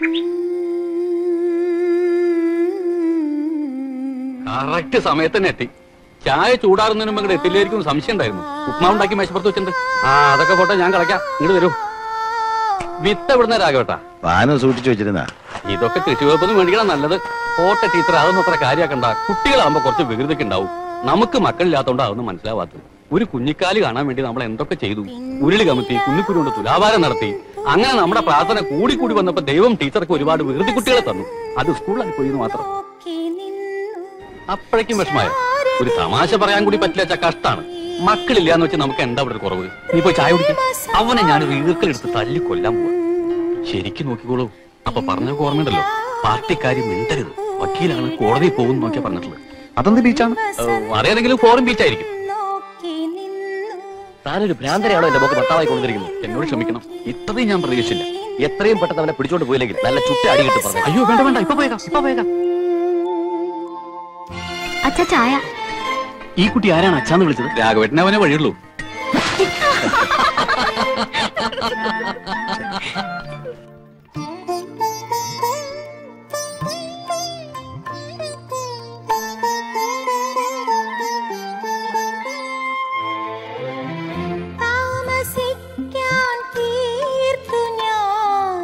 Correct സമയത്ത് തന്നെ എത്തി ചായ ചൂടാറുന്നതിന് മുമ്പ് ഇങ്ങോട്ട് എത്തില്ലായിരിക്കും എന്ന് സംശയം ഉണ്ടായിരുന്നു ഉപ്മാവ് ഉണ്ടാക്കി മേശപ്പുറത്ത് വെച്ചിട്ടുണ്ട് ആ അതൊക്കെ പോട്ടെ ഞാൻ കളയ്ക്കാം ഇങ്ങോട്ട് വരൂ വിത്ത് എവിടുന്ന രാഘവട്ടാ പാനം സൂക്ഷിച്ചു വെച്ചിരുന്ന ഇതൊക്കെ കൃഷി വകുപ്പിന് മേടിക്കണം നല്ലത് പോട്ടെ ടീച്ചർ അതൊന്നും അത്ര കാര്യമാക്കണ്ട കുട്ടികളാകുമ്പോ കുറച്ച് വികൃതിക്ക് ഉണ്ടാവും നമുക്ക് മക്കളില്ലാത്തോണ്ട് അതൊന്നും മനസ്സിലാവാത്തത് ഒരു കുഞ്ഞിക്കാല് കാണാൻ വേണ്ടി നമ്മൾ എന്തൊക്കെ ചെയ്തു ഉരുളി കമത്തി കുഞ്ഞിക്കുരു കൊണ്ട് തുലാഭാരം നടത്തി അങ്ങനെ നമ്മുടെ പ്രാർത്ഥന കൂടി കൂടി വന്നപ്പോ ദൈവം ടീച്ചർക്ക് ഒരുപാട് വികൃതി കുട്ടികളെ തന്നു അത് സ്കൂളിലായി പോയി എന്ന് മാത്രം അപ്പോഴേക്കും വിഷമായ ഒരു തമാശ പറയാൻ കൂടി പറ്റില്ല വെച്ചാൽ കഷ്ടാണ് മക്കളില്ല എന്ന് വെച്ചാൽ നമുക്ക് എന്താ ഇവിടെ ഒരു കുറവ് നീ പോയി ചായ കുടിക്കും അവനെ ഞാൻ ഒരു ഈർക്കലെടുത്ത് തല്ലി കൊല്ലാൻ പോവാ ശരിക്കും നോക്കിക്കോളൂ അപ്പൊ പറഞ്ഞ ഓർമ്മയുണ്ടല്ലോ പാർട്ടിക്കാരി മിണ്ടരുത് വക്കീലാണ് കോടതി പോകും നോക്കിയാ പറഞ്ഞിട്ടുള്ളത് അതെന്ത് ബീച്ചാണ് അറിയാതെങ്കിലും ഫോറിൻ ബീച്ച് ആയിരിക്കും താനൊരു ഭ്രാന്തരെയാണോ എന്റെ മോക്ക് ഭർത്താവായി കൊണ്ടിരിക്കുന്നത് എന്നോട് ക്ഷമിക്കണം ഇത്രയും ഞാൻ പ്രതീക്ഷിച്ചില്ല എത്രയും പെട്ടെന്ന് അവനെ പിടിച്ചോണ്ട് പോയില്ലെങ്കിൽ നല്ല ചുട്ട അടി കിട്ടും പറഞ്ഞു അയ്യോ വേണ്ട വേണ്ട ഇപ്പൊ പോയേക്കാം ഇപ്പൊ പോയേക്കാം അച്ഛ ചായ ഈ കുട്ടി ആരാണ് അച്ഛാന്ന് വിളിച്ചത് രാഘവേട്ടനെ അവനെ വഴിയുള്ളൂ താമസിക്കാൻ തീർത്തു ഞാൻ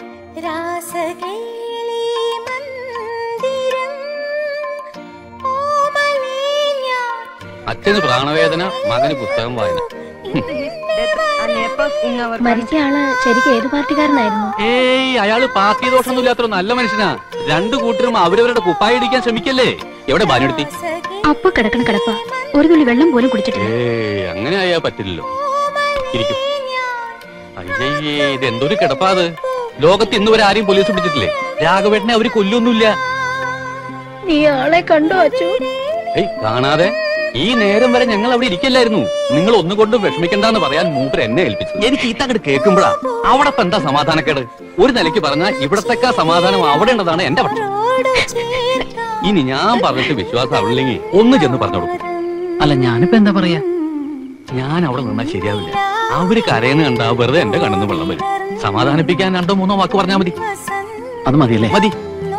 രാസകേളി മന്ദിരം ഓമലേ ഞാൻ അച്ഛന് പ്രാണവേദന മകന് പുസ്തകം വായന മരിച്ച ആള് ശരിക്കും ഏത് പാർട്ടിക്കാരനായിരുന്നു ഏയ് അയാള് പാർട്ടി ദോഷമൊന്നും ഇല്ലാത്ര നല്ല മനുഷ്യനാ രണ്ടു കൂട്ടരും അവരവരുടെ കുപ്പായി ഇടിക്കാൻ ശ്രമിക്കല്ലേ എവിടെ ബാനെടുത്തി അപ്പൊ കിടക്കണ കിടപ്പ ഒരു തുള്ളി വെള്ളം പോലും കുടിച്ചിട്ടില്ല ഏയ് അങ്ങനെ ആയാ പറ്റില്ലല്ലോ ഇരിക്കും അയ്യേ ഇത് എന്തൊരു കിടപ്പാത് ലോകത്ത് ഇന്ന് വരെ ആരെയും പോലീസ് പിടിച്ചിട്ടില്ലേ രാഘവേട്ടനെ അവര് കൊല്ലൊന്നുമില്ല നീ ആളെ കണ്ടു അച്ചു ഏയ് കാണാതെ ഈ നേരം വരെ ഞങ്ങൾ അവിടെ ഇരിക്കല്ലായിരുന്നു നിങ്ങൾ ഒന്നുകൊണ്ടും വിഷമിക്കണ്ടെന്ന് പറയാൻ മൂപ്പർ എന്നെ ഏൽപ്പിച്ചു എനിക്ക് ഈ തങ്ങട് കേൾക്കുമ്പോഴാ അവിടെ ഇപ്പൊ എന്താ സമാധാനക്കേട് ഒരു നിലയ്ക്ക് പറഞ്ഞാൽ ഇവിടത്തെക്കാ സമാധാനം അവിടെ ഉള്ളതാണ് എന്റെ പക്ഷം ഇനി ഞാൻ പറഞ്ഞിട്ട് വിശ്വാസം ആവില്ലെങ്കിൽ ഒന്ന് ചെന്ന് പറഞ്ഞു കൊടുക്കും അല്ല ഞാനിപ്പോ എന്താ പറയാ ഞാൻ അവിടെ നിന്നാൽ ശരിയാവില്ല അവര് കരയുന്ന കണ്ടാ വെറുതെ എന്റെ കണ്ണിന്ന് വെള്ളം വരും സമാധാനിപ്പിക്കാൻ രണ്ടോ മൂന്നോ വാക്ക് പറഞ്ഞാൽ മതി അത് മതിയല്ലേ മതി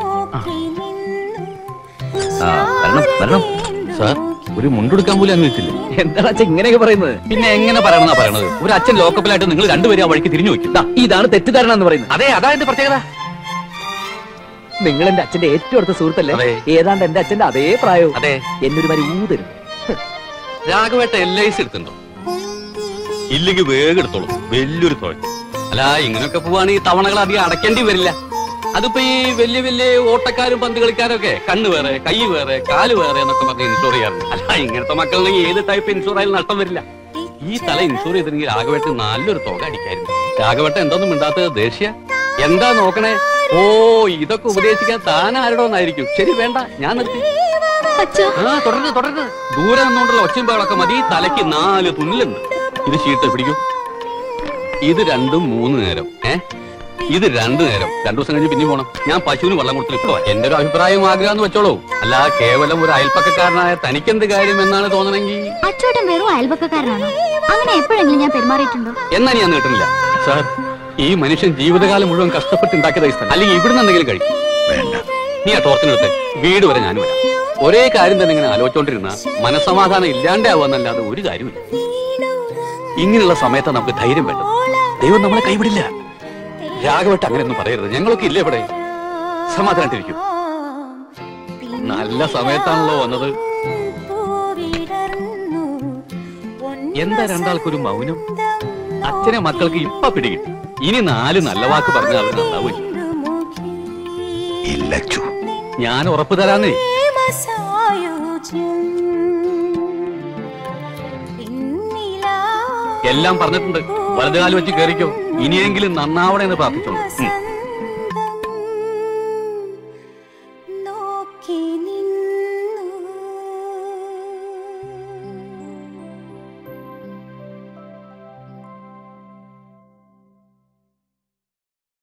ആ വരണം വരണം സാർ ഒരു മുണ്ടെടുക്കാൻ പോലും അനുവദിച്ചില്ല എന്താണ് അച്ഛൻ ഇങ്ങനെയൊക്കെ പറയുന്നത് പിന്നെ എങ്ങനെ പറയണമെന്നാ പറയണത് ഒരു അച്ഛൻ ലോക്കപ്പിലായിട്ട് നിങ്ങൾ രണ്ടുപേരും ആ വഴിക്ക് തിരിഞ്ഞു വെക്കും ദാ, ഇതാണ് തെറ്റിദ്ധാരണ എന്ന് പറയുന്നത് അതെ അതാ എന്റെ പ്രത്യേകത നിങ്ങൾ എന്റെ അച്ഛന്റെ ഏറ്റവും അടുത്ത സുഹൃത്തല്ലേ അതെ. ഏതാണ്ട് എന്റെ അച്ഛന്റെ അതേ പ്രായവും അതെ എന്നൊരു വരി ഊതരും രാഘവേട്ട എൽ ഐ സി എടുത്തിട്ടുണ്ടോ ഇല്ലെങ്കിൽ വേഗം എടുത്തോളൂ വലിയൊരു തുഴ അല്ല ഇങ്ങനെയൊക്കെ പോവാണെങ്കിൽ തവണകൾ അധികം അടയ്ക്കേണ്ടി വരില്ല അതിപ്പോ ഈ വലിയ വലിയ ഓട്ടക്കാരും പന്ത് കളിക്കാരൊക്കെ കണ്ണ് വേറെ കൈ വേറെ കാല് വേറെ എന്നൊക്കെ പറഞ്ഞ് ഇൻഷുർ ചെയ്യാറുണ്ട് അല്ല ഇങ്ങനത്തെ മക്കളുണ്ടെങ്കിൽ ഏത് ടൈപ്പ് ഇൻഷുർ ആയാലും നഷ്ടം വരില്ല ഈ തല ഇൻഷുർ ചെയ്തിരുന്നെങ്കിൽ രാഘവേട്ടൻ നല്ലൊരു തുക അടിക്കായിരുന്നു രാഘവേട്ടൻ എന്തൊന്നും മിണ്ടാത്തത് ദേഷ്യ എന്താ നോക്കണേ ഓ ഇതൊക്കെ ഉപദേശിക്കാൻ താൻ ആരോടൊന്നായിരിക്കും ശരി വേണ്ട ഞാൻ നിർത്തി അച്ഛാ ആ തുടരുത് തുടരുത് ദൂരെ നിന്നുകൊണ്ടുള്ള ഒച്ചയും ബഹളമൊക്കെ മതി തലയ്ക്ക് നാല് തുന്നലുണ്ട് ഇത് ഷീട്ട് പിടിക്കൂ ഇത് രണ്ടും മൂന്ന് നേരം ഏ ഇത് രണ്ടു നേരം രണ്ടു ദിവസം കഴിഞ്ഞ് പിന്നെ പോണം ഞാൻ പശുവിന് വെള്ളം കൊടുത്തിട്ട് ഇപ്പൊ വരാം. എന്റെ ഒരു അഭിപ്രായം ആഗ്രഹം എന്ന് വെച്ചോളൂ അല്ല കേവലം ഒരു അയൽപ്പക്കക്കാരനായ തനിക്കെന്ത് കാര്യം എന്നാണ് തോന്നണമെങ്കിൽ അച്ചോട്ടൻ വെറും അയൽപക്കക്കാരനാണോ അങ്ങനെ എപ്പോഴെങ്കിലും ഞാൻ പെരുമാറിയിട്ടുണ്ടോ എന്നാ ഞാൻ നീട്ടുന്നില്ല സാർ ഈ മനുഷ്യൻ ജീവിതകാലം മുഴുവൻ കഷ്ടപ്പെട്ടുണ്ടാക്കിയത് ഈ സ്ഥലം അല്ലെങ്കിൽ ഇവിടുന്ന് എന്തെങ്കിലും കഴിക്കും വേണ്ട നീ ആ ടോർച്ചിനെടുത്ത് വീട് വരെ ഞാൻ വരാം ഒരേ കാര്യം തന്നെ ഇങ്ങനെ ആലോചിച്ചോണ്ടിരുന്ന മനസമാധാനം ഇല്ലാണ്ടാവുന്നല്ലാതെ ഒരു കാര്യമില്ല ഇങ്ങനെയുള്ള സമയത്ത് നമുക്ക് ധൈര്യം വേണ്ടത് ദൈവം നമ്മളെ കൈവിടില്ല രാഘവട്ട് അങ്ങനെയൊന്നും പറയരുത് ഞങ്ങളൊക്കെ ഇല്ലേ ഇവിടെ സമാധാനായിട്ടിരിക്കും നല്ല സമയത്താണല്ലോ വന്നത് എന്താ രണ്ടാൾക്കൊരു മൗനം അച്ഛനെ മക്കൾക്ക് ഇപ്പൊ പിടികിട്ടി ഇനി നാല് നല്ല വാക്ക് പറഞ്ഞാൽ അവർ നന്നാവില്ല ഇല്ല ചു ഞാൻ ഉറപ്പ് തരാന്നേ എല്ലാം പറഞ്ഞിട്ടുണ്ട് വലതുകാലം വെച്ച് കയറിക്കോ ഇനിയെങ്കിലും നന്നാവണേ എന്ന് പ്രാർത്ഥിച്ചോളൂ ഉം.